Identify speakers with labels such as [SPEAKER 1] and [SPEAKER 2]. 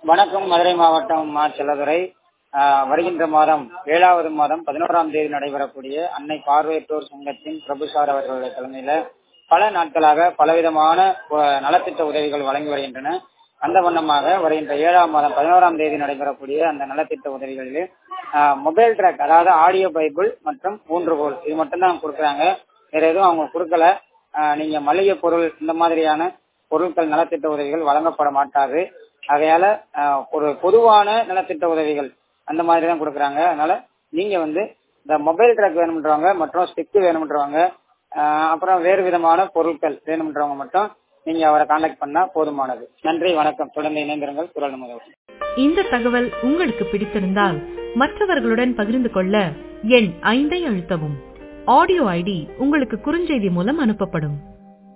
[SPEAKER 1] வணக்கம் மதுரை மாவட்டம் மா செல்லதுரை ஆஹ் வருகின்ற மாதம் ஏழாவது மாதம் பதினோராம் தேதி நடைபெறக்கூடிய அன்னை பார்வையற்றோர் சங்கத்தின் பிரபுசார் அவர்களுடைய தலைமையில பல நாட்களாக பலவிதமான அஹ், நலத்திட்ட உதவிகள் வழங்கி வருகின்றன அந்த வண்ணமாக வருகின்ற ஏழாம் மாதம் பதினோராம் தேதி நடைபெறக்கூடிய அந்த நலத்திட்ட உதவிகளில் ஆஹ், மொபைல் ட்ராக் அதாவது ஆடியோ பைபிள் மற்றும் ஊன்றுகோல் இது மட்டும்தான் கொடுக்குறாங்க வேற எதுவும் அவங்க கொடுக்கல ஆஹ், நீங்க மளிகை பொருள் இந்த மாதிரியான பொருட்கள் நலத்திட்ட உதவிகள் வழங்கப்பட மாட்டாது ஆகையால ஆஹ், ஒரு பொதுவான நலத்திட்ட உதவிகள் அந்த மாதிரி தான் கொடுக்குறாங்க அதனால நீங்க வந்து இந்த மொபைல் ட்ராக் வேணும்ன்றவங்க மற்றும் ஸ்டிக் வேணும்ன்றவங்க ஆஹ், அப்புறம் வேறு விதமான பொருட்கள் வேணும்ன்றவங்க மட்டும் நீங்க அவரை காண்டாக்ட் பண்ணா போதுமானது நன்றி வணக்கம் தொடர்ந்து இணைந்திருங்கள் குரல் முதல்
[SPEAKER 2] இந்த தகவல் உங்களுக்கு பிடித்திருந்தால் மற்றவர்களுடன் பகிர்ந்து கொள்ள எண் ஐந்தை அழுத்தவும் ஆடியோ ஐடி உங்களுக்கு குறுஞ்செய்தி மூலம் அனுப்பப்படும்